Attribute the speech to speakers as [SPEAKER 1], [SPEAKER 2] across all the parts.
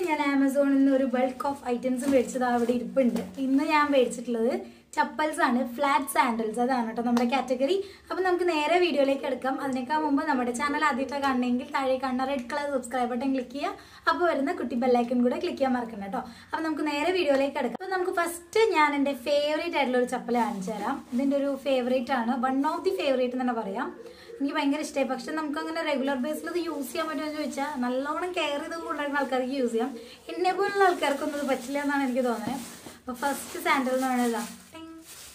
[SPEAKER 1] ഞാൻ ആമസോണിൽ നിന്ന് ഒരു ബൾക്ക് ഓഫ് ഐറ്റംസ് മേടിച്ചത് അവിടെ ഇരിപ്പുണ്ട് ഇന്ന് ഞാൻ മേടിച്ചിട്ടുള്ളത് ചപ്പൽസ് ആണ് ഫ്ലാറ്റ് സാൻഡൽസ് അതാണ് കേട്ടോ നമ്മുടെ കാറ്റഗറി അപ്പം നമുക്ക് നേരെ വീഡിയോയിലേക്ക് എടുക്കാം അതിനേക്കാൾ മുമ്പ് നമ്മുടെ ചാനൽ ആദ്യമായിട്ട് കാണണമെങ്കിൽ താഴെ കാണുന്ന red colour subscribe button click ചെയ്യുക അപ്പോൾ വരുന്ന കുട്ടി ബെല്ലൈക്കൺ കൂടെ ക്ലിക്ക് ചെയ്യാൻ മറക്കണ്ട കേട്ടോ അപ്പം നമുക്ക് നേരെ വീഡിയോയിലേക്ക് എടുക്കാം അപ്പം നമുക്ക് ഫസ്റ്റ് ഞാൻ എൻ്റെ ഫേവറേറ്റ് ആയിട്ടുള്ള ഒരു ചപ്പൽ കാണിച്ചു തരാം ഇതിൻ്റെ ഒരു ഫേവറേറ്റ് ആണ് വൺ ഓഫ് ദി ഫേവറേറ്റ് എന്ന് തന്നെ പറയാം എനിക്ക് ഭയങ്കര ഇഷ്ടമായി പക്ഷെ നമുക്ക് അങ്ങനെ റെഗുലർ ബേസിൽ ഇത് യൂസ് ചെയ്യാൻ പറ്റുമോ എന്ന് ചോദിച്ചാൽ നല്ലോണം കെയർ ചെയ്ത് കൊണ്ടുവരുന്ന ആൾക്കാർക്ക് യൂസ് ചെയ്യാം എന്നെ പോലുള്ള ആൾക്കാർക്കൊന്നും ഇത് പറ്റില്ല എന്നാണ് എനിക്ക് തോന്നുന്നത് അപ്പോൾ ഫസ്റ്റ് സാൻഡൽ എന്ന് പറയുന്നത് ഇതാ. ടിങ്.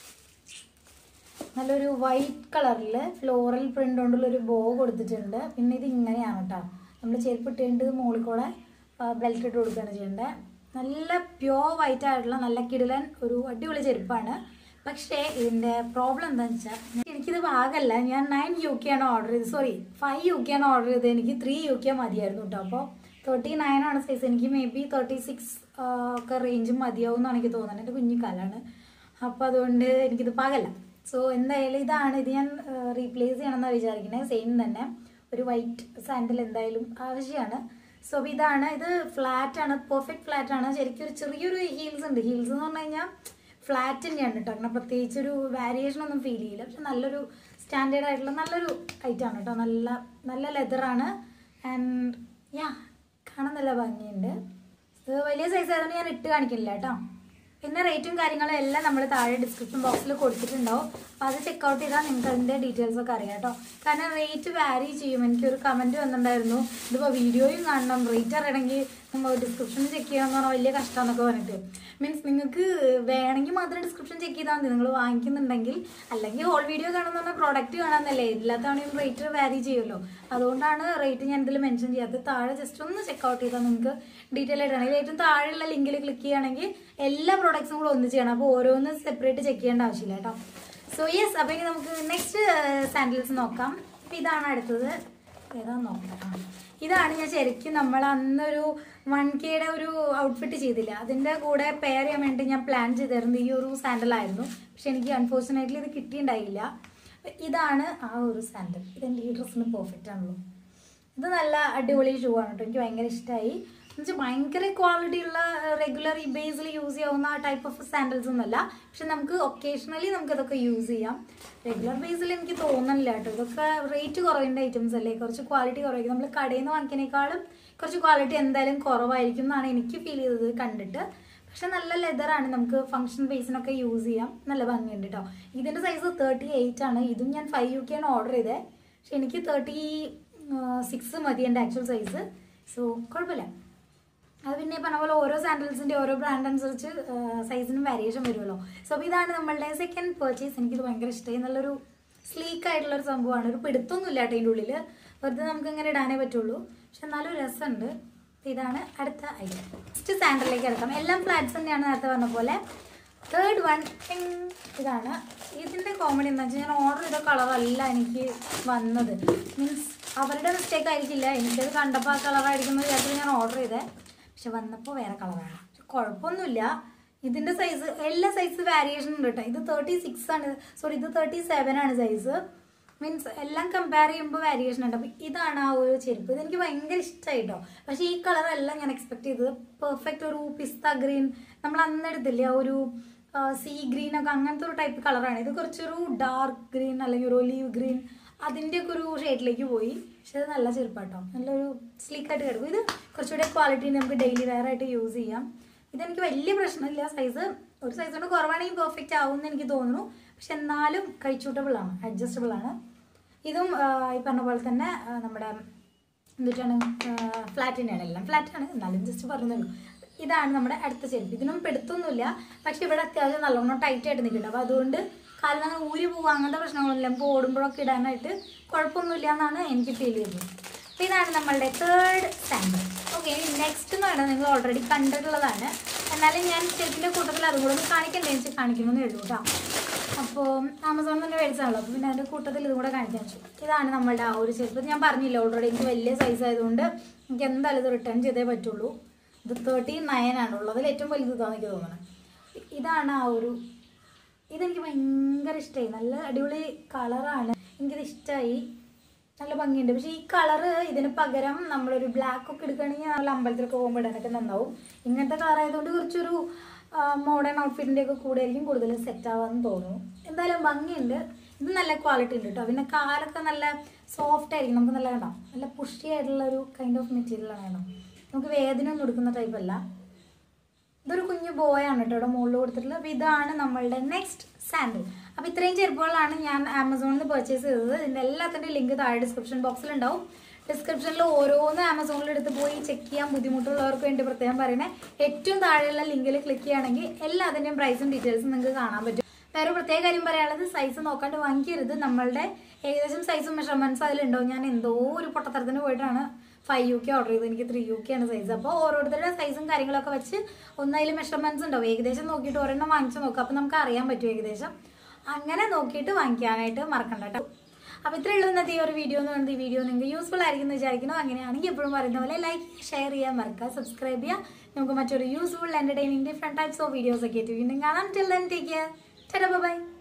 [SPEAKER 1] നല്ലൊരു വൈറ്റ് കളറിൽ ഫ്ലോറൽ പ്രിന്റ് കൊണ്ടുള്ള ഒരു ബോ കൊടുത്തിട്ടുണ്ട് പിന്നെ ഇത് ഇങ്ങനെയാണ് കേട്ടോ നമ്മൾ ചെരുപ്പ് ഇട്ടിട്ട് മുകളിൽ കൂടെ ബെൽറ്റ് ഇട്ട് കൊടുക്കുകയാണ് ചെയ്യേണ്ടത് നല്ല പ്യോർ വൈറ്റ് ആയിട്ടുള്ള നല്ല കിടിലൻ ഒരു അടിപൊളി ചെരുപ്പാണ് പക്ഷേ ഇതിൻ്റെ പ്രോബ്ലം എന്താണെന്ന് വെച്ചാൽ എനിക്കിത് ഭാഗമല്ല ഞാൻ നയൻ യു കെ ആണ് ഓർഡർ ചെയ്തത് സോറി ഫൈവ് യു കെ ആണ് ഓർഡർ ചെയ്തത് എനിക്ക് ത്രീ യു കെ മതിയായിരുന്നു കേട്ടോ അപ്പോൾ തേർട്ടി നയൻ ആണ് സൈസ് എനിക്ക് മേ ബി തേർട്ടി സിക്സ് ഒക്കെ റേഞ്ച് മതിയാവും എന്നാണ് എനിക്ക് തോന്നുന്നത് എൻ്റെ കുഞ്ഞിക്കാലാണ് അപ്പോൾ അതുകൊണ്ട് എനിക്കിത് പാകല്ല സോ എന്തായാലും ഇതാണ് ഇത് ഞാൻ റീപ്ലേസ് ചെയ്യണമെന്നാണ് വിചാരിക്കുന്നത് സെയിം തന്നെ ഒരു വൈറ്റ് സാൻഡിൽ എന്തായാലും ആവശ്യമാണ് സോ അപ്പോൾ ഇതാണ് ഇത് ഫ്ലാറ്റ് ആണ് പെർഫെക്റ്റ് ഫ്ലാറ്റ് ആണ് ശരിക്കും ഒരു ചെറിയൊരു ഹീൽസ് ഉണ്ട് ഹീൽസ് എന്ന് പറഞ്ഞു കഴിഞ്ഞാൽ ഫ്ലാറ്റ് തന്നെയാണ് കേട്ടോ അങ്ങനെ പ്രത്യേകിച്ച് ഒരു വാരിയേഷൻ ഒന്നും ഫീൽ ചെയ്യില്ല പക്ഷെ നല്ലൊരു സ്റ്റാൻഡേർഡ് ആയിട്ടുള്ള നല്ലൊരു ഐറ്റമാണ് കേട്ടോ നല്ല നല്ല ലെതറാണ് ആൻഡ് യാ കാണാൻ നല്ല ഭംഗിയുണ്ട് ഇത് വലിയ സൈസ് ആയതുകൊണ്ട് ഞാൻ ഇട്ട് കാണിക്കില്ല കേട്ടോ പിന്നെ റേറ്റും കാര്യങ്ങളും എല്ലാം നമ്മൾ താഴെ ഡിസ്ക്രിപ്ഷൻ ബോക്സിൽ കൊടുത്തിട്ടുണ്ടാവും അപ്പോൾ അത് ചെക്കൗട്ട് ചെയ്താൽ നിങ്ങൾക്ക് അതിൻ്റെ ഡീറ്റെയിൽസ് ഒക്കെ അറിയാം കേട്ടോ കാരണം റേറ്റ് വാരി ചെയ്യും എനിക്കൊരു കമൻറ്റ് വന്നിട്ടുണ്ടായിരുന്നു ഇതിപ്പോൾ വീഡിയോയും കാണണം റേറ്റ് അറിയണമെങ്കിൽ നമ്മൾ ഡിസ്ക്രിപ്ഷൻ ചെക്ക് ചെയ്യണം എന്ന് പറഞ്ഞാൽ വലിയ കഷ്ടമെന്നൊക്കെ പറഞ്ഞിട്ട് മീൻസ് നിങ്ങൾക്ക് വേണമെങ്കിൽ മാത്രം ഡിസ്ക്രിപ്ഷൻ ചെക്ക് ചെയ്താൽ മതി നിങ്ങൾ വാങ്ങിക്കുന്നുണ്ടെങ്കിൽ അല്ലെങ്കിൽ ഹോൾ വീഡിയോ കാണുന്ന പറഞ്ഞാൽ പ്രോഡക്റ്റ് കാണാമെന്നല്ലേ എല്ലാ തവണയും റേറ്റ് വാരി ചെയ്യുമല്ലോ അതുകൊണ്ടാണ് റേറ്റ് ഞാൻ ഇതിൽ മെൻഷൻ ചെയ്യാത്തത് താഴെ ജസ്റ്റ് ഒന്ന് ചെക്കൗട്ട് ചെയ്താൽ നിങ്ങൾക്ക് ഡീറ്റെയിൽ ആയിട്ടാണ് ഏറ്റവും താഴെയുള്ള ലിങ്കിൽ ക്ലിക്ക് ചെയ്യുകയാണെങ്കിൽ എല്ലാ പ്രോഡക്ട്സും കൂടെ ഒന്ന് ചെയ്യണം അപ്പോൾ ഓരോന്ന് സെപ്പറേറ്റ് ചെക്ക് ചെയ്യേണ്ട ആവശ്യമില്ല കേട്ടോ സോ യെസ് അപ്പോൾ ഇനി നമുക്ക് നെക്സ്റ്റ് സാൻഡിൽസ് നോക്കാം അപ്പോൾ ഇതാണ് അടുത്തത് ഏതാ നോക്കാം ആ. ഇതാണ് ഞാൻ ശരിക്കും നമ്മൾ അന്നൊരു വൺ കെയുടെ ഒരു ഔട്ട്ഫിറ്റ് ചെയ്തില്ല അതിൻ്റെ കൂടെ പെയർ ചെയ്യാൻ വേണ്ടി ഞാൻ പ്ലാൻ ചെയ്തിരുന്നത് ഈ ഒരു സാൻഡലായിരുന്നു പക്ഷെ എനിക്ക് അൺഫോർച്ചുനേറ്റ്ലി ഇത് കിട്ടിയിട്ടുണ്ടായില്ല ഇതാണ് ആ ഒരു സാൻഡൽ ഇതെൻ്റെ ഈ ഡ്രസ്സിന് പെർഫെക്റ്റ് ആണല്ലോ ഇത് നല്ല അടിപൊളി ഷൂ ആണ് കേട്ടോ എനിക്ക് ഭയങ്കര ഇഷ്ടമായി എന്നുവെച്ചാൽ ഭയങ്കര ക്വാളിറ്റി ഉള്ള റെഗുലർ ബേസിൽ യൂസ് ചെയ്യാവുന്ന ടൈപ്പ് ഓഫ് സാൻഡൽസ് ഒന്നുമല്ല പക്ഷെ നമുക്ക് ഒക്കേഷണലി നമുക്ക് ഇതൊക്കെ യൂസ് ചെയ്യാം റെഗുലർ ബേസിൽ എനിക്ക് തോന്നുന്നില്ല കേട്ടോ ഇതൊക്കെ റേറ്റ് കുറവിൻ്റെ ഐറ്റംസ് അല്ലേ കുറച്ച് ക്വാളിറ്റി കുറവായിരിക്കും നമ്മൾ കടയിൽ നിന്ന് വാങ്ങിക്കുന്നതിനേക്കാളും കുറച്ച് ക്വാളിറ്റി എന്തായാലും കുറവായിരിക്കും എന്നാണ് എനിക്ക് ഫീൽ ചെയ്തത് കണ്ടിട്ട് പക്ഷെ നല്ല ലെതറാണ് നമുക്ക് ഫംഗ്ഷൻ ബേസിനൊക്കെ യൂസ് ചെയ്യാം നല്ല ഭംഗിയുണ്ട് കേട്ടോ ഇതിൻ്റെ സൈസ് തേർട്ടി എയ്റ്റ് ആണ് ഇതും ഞാൻ ഫൈവ് യു കെ ആണ് ഓർഡർ ചെയ്തത് പക്ഷെ എനിക്ക് തേർട്ടി സിക്സ് മതി എൻ്റെ ആക്ച്വൽ സൈസ് സോ കുഴപ്പമില്ല അത് പിന്നെ ഈ പറഞ്ഞ പോലെ ഓരോ സാൻഡൽസിൻ്റെ ഓരോ ബ്രാൻഡ് അനുസരിച്ച് സൈസിനും വേരിയേഷൻ വരുമല്ലോ സോ അപ്പോൾ ഇതാണ് നമ്മളുടെ സെക്കൻഡ് പർച്ചേസ് എനിക്കിത് ഭയങ്കര ഇഷ്ടമായി നല്ലൊരു സ്ലീക്ക് ആയിട്ടുള്ള ഒരു സംഭവമാണ് ഒരു പിടുത്തൊന്നുമില്ല കേട്ടോ അതിൻ്റെ ഉള്ളിൽ വെറുതെ നമുക്ക് ഇങ്ങനെ ഇടാനേ പറ്റുള്ളൂ പക്ഷെ എന്നാലും രസമുണ്ട് അപ്പോൾ ഇതാണ് അടുത്ത ഐറ്റം നെക്സ്റ്റ് സാൻഡലിലേക്ക് എടുക്കാം എല്ലാം ഫ്ലാറ്റ്സ് തന്നെയാണ് നേരത്തെ പറഞ്ഞ പോലെ തേർഡ് വൺ ഇതാണ് ഇതിൻ്റെ കോമഡി എന്താ വെച്ചാൽ ഞാൻ ഓർഡർ ചെയ്ത കളറല്ല എനിക്ക് വന്നത് മീൻസ് അവരുടെ മിസ്റ്റേക്ക് ആയിരിക്കില്ല എനിക്കത് കണ്ടപ്പോൾ ആ കളറായിരിക്കും എന്ന് വിചാരിച്ചിട്ട് ഞാൻ ഓർഡർ ചെയ്തേ പക്ഷെ വന്നപ്പോൾ വേറെ കളറാണ് കുഴപ്പമൊന്നുമില്ല ഇതിൻ്റെ സൈസ് എല്ലാ സൈസ് വാരിയേഷൻ ഉണ്ട് കേട്ടോ ഇത് തേർട്ടി സിക്സ് ആണ് സോറി ഇത് തേർട്ടി സെവൻ ആണ് സൈസ് മീൻസ് എല്ലാം കമ്പയർ ചെയ്യുമ്പോൾ വാരിയേഷൻ ഉണ്ട് അപ്പോൾ ഇതാണ് ആ ഒരു ചെരുപ്പ് ഇതെനിക്ക് ഭയങ്കര ഇഷ്ടമായിട്ടോ പക്ഷേ ഈ കളറല്ല ഞാൻ എക്സ്പെക്ട് ചെയ്തത് പെർഫെക്റ്റ് ഒരു പിസ്ത ഗ്രീൻ നമ്മൾ അന്ന് എടുത്തില്ലേ ആ ഒരു സീ ഗ്രീൻ ഒക്കെ അങ്ങനത്തെ ഒരു ടൈപ്പ് കളറാണ് ഇത് കുറച്ചൊരു ഡാർക്ക് ഗ്രീൻ അല്ലെങ്കിൽ ഒരു ഒലീവ് ഗ്രീൻ അതിൻ്റെയൊക്കെ ഒരു ഷെയ്ഡിലേക്ക് പോയി പക്ഷെ അത് നല്ല ചെരുപ്പാട്ടോ നല്ലൊരു സ്ലീക്കായിട്ട് കിടക്കും ഇത് കുറച്ചുകൂടെ ക്വാളിറ്റി നമുക്ക് ഡെയിലി വെയർ ആയിട്ട് യൂസ് ചെയ്യാം ഇതെനിക്ക് വലിയ പ്രശ്നമില്ല സൈസ് ഒരു സൈസ് കൊണ്ട് കുറവാണെങ്കിൽ പെർഫെക്റ്റ് ആവും എന്ന് എനിക്ക് തോന്നുന്നു പക്ഷെ എന്നാലും കഴിച്ചൂട്ടബിൾ ആണ് അഡ്ജസ്റ്റബിൾ ആണ് ഇതും ആ, ഈ പറഞ്ഞ പോലെ തന്നെ ആ, നമ്മുടെ എന്നിട്ടാണ് ഫ്ലാറ്റ് തന്നെയാണ് എല്ലാം ഫ്ലാറ്റ് ആണ് എന്നാലും ജസ്റ്റ് പറഞ്ഞുള്ളൂ ഇതാണ് നമ്മുടെ അടുത്ത ചെരുപ്പ് ഇതിനും പെടുത്തൊന്നുമില്ല പക്ഷെ ഇവിടെ അത്യാവശ്യം നല്ലോണം ടൈറ്റ് ആയിട്ട് നിൽക്കുന്നുണ്ട് അപ്പോൾ അതുകൊണ്ട് കാലിൽ അങ്ങനെ ഊരി പോകുക അങ്ങനത്തെ പ്രശ്നങ്ങളൊന്നുമില്ല നമുക്ക് ഓടുമ്പോഴൊക്കെ ഇടാനായിട്ട് കുഴപ്പമൊന്നുമില്ല എന്നാണ് എനിക്ക് ഫീൽ ചെയ്തത് അപ്പോൾ ഇതാണ് നമ്മളുടെ തേർഡ് സാമ്പിൾ ഓക്കെ ഇനി നെക്സ്റ്റ് എന്ന് പറയുന്നത് നിങ്ങൾ ഓൾറെഡി കണ്ടിട്ടുള്ളതാണ് എന്നാലും ഞാൻ ചെരുപ്പിൻ്റെ കൂട്ടത്തിൽ അതും കൂടെ ഒന്ന് കാണിക്കണ്ടേ വെച്ച് കാണിക്കണമെന്ന് എഴുതും കേട്ടോ അപ്പോൾ ആമസോണിൽ തന്നെ മേടിച്ചാണല്ലോ അപ്പോൾ പിന്നെ അതിൻ്റെ കൂട്ടത്തിൽ ഇതും കൂടെ കാണിക്കാൻ വെച്ചു ഇതാണ് നമ്മളുടെ ആ ഒരു ചെരുപ്പ് ഇത് ഞാൻ പറഞ്ഞില്ല ഓൾറെഡി എനിക്ക് വലിയ സൈസ് ആയതുകൊണ്ട് എനിക്ക് എന്തായാലും ഇത് റിട്ടേൺ ചെയ്തേ പറ്റുള്ളൂ ഇത് തേർട്ടി നയൻ ആണ് ഉള്ളതിൽ ഏറ്റവും വലുത് ഇതാണെന്ന് എനിക്ക് തോന്നുന്നത് ഇതാണ് ആ ഒരു ഇതെനിക്ക് ഭയങ്കര ഇഷ്ടമായി നല്ല അടിപൊളി കളറാണ് എനിക്കിത് ഇഷ്ടമായി നല്ല ഭംഗിയുണ്ട് പക്ഷേ ഈ കളറ് ഇതിന് പകരം നമ്മളൊരു ബ്ലാക്ക് ഒക്കെ എടുക്കുകയാണെങ്കിൽ നല്ല അമ്പലത്തിലൊക്കെ പോകുമ്പോൾ ഇടാനൊക്കെ നന്നാവും ഇങ്ങനത്തെ കളർ ആയതുകൊണ്ട് കുറച്ചൊരു മോഡേൺ ഔട്ട്ഫിറ്റിൻ്റെ ഒക്കെ കൂടെ ആയിരിക്കും കൂടുതൽ സെറ്റ് ആവാന്ന് തോന്നുന്നു എന്തായാലും ഭംഗിയുണ്ട് ഇത് നല്ല ക്വാളിറ്റി ഉണ്ട് കേട്ടോ പിന്നെ കാലൊക്കെ നല്ല സോഫ്റ്റ് ആയിരിക്കും നമുക്ക് നല്ല കണ്ടോ നല്ല പുഷി ആയിട്ടുള്ള ഒരു കൈൻഡ് ഓഫ് മെറ്റീരിയൽ ആണ് കേട്ടോ നമുക്ക് വേദന ഒന്നും എടുക്കുന്ന ടൈപ്പ് അല്ല ഇതൊരു കുഞ്ഞു ബോയാണ് കേട്ടോ ഇവിടെ മുകളിൽ കൊടുത്തിട്ടുള്ളത് അപ്പോൾ ഇതാണ് നമ്മളുടെ നെക്സ്റ്റ് സാൻഡിൽ അപ്പോൾ ഇത്രയും ചെരുപ്പുകളാണ് ഞാൻ ആമസോണിൽ നിന്ന് പർച്ചേസ് ചെയ്തത് ഇതിൻ്റെ എല്ലാത്തിൻ്റെ ലിങ്ക് താഴെ ഡിസ്ക്രിപ്ഷൻ ബോക്സിൽ ഉണ്ടാവും ഡിസ്ക്രിപ്ഷനിൽ ഓരോന്ന് ആമസോണിൽ എടുത്ത് പോയി ചെക്ക് ചെയ്യാൻ ബുദ്ധിമുട്ടുള്ളവർക്ക് വേണ്ടി പ്രത്യേകം പറയണേ ഏറ്റവും താഴെയുള്ള ലിങ്കിൽ ക്ലിക്ക് ചെയ്യുകയാണെങ്കിൽ എല്ലാത്തിൻ്റെയും പ്രൈസും ഡീറ്റെയിൽസും നിങ്ങൾക്ക് കാണാൻ പറ്റും വേറെ പ്രത്യേക കാര്യം പറയാനുള്ളത് സൈസ് നോക്കാണ്ട് വാങ്ങിക്കരുത് നമ്മളുടെ ഏകദേശം സൈസും മെഷർമെൻറ്റ്സ് അതിലുണ്ടാവും ഞാൻ എന്തോ ഒരു പൊട്ടത്തരത്തിന് പോയിട്ടാണ് ഫൈവ് യു കെ ഓർഡർ ചെയ്തത് എനിക്ക് ത്രീ യു കെ ആണ് സൈസ് അപ്പോൾ ഓരോരുത്തരുടെ സൈസും കാര്യങ്ങളൊക്കെ വെച്ച് ഒന്നതിൽ മെഷർമെൻറ്റ്സ് ഉണ്ടാവും ഏകദേശം നോക്കിയിട്ട് ഒരെണ്ണം വാങ്ങിച്ച് നോക്കാം അപ്പോൾ നമുക്ക് അറിയാൻ പറ്റും ഏകദേശം അങ്ങനെ നോക്കിയിട്ട് വാങ്ങിക്കാനായിട്ട് മറക്കണ്ട കേട്ടോ അപ്പോൾ ഇത്രയേ ഉള്ളൂ ഇന്നത്തെ ഈ ഒരു വീഡിയോ എന്ന് പറയുന്നത് ഈ വീഡിയോ നിങ്ങൾക്ക് യൂസ്ഫുൾ ആയിരിക്കും എന്ന് വിചാരിക്കുന്നു അങ്ങനെയാണെങ്കിൽ എപ്പോഴും പറയുന്ന പോലെ ലൈക്ക് ഷെയർ ചെയ്യാൻ മറക്കുക സബ്സ്ക്രൈബ് ചെയ്യുക നമുക്ക് മറ്റൊരു useful entertaining different types of videos ഒക്കെ ആയിട്ട് വീണ്ടും കാണാം till then take care by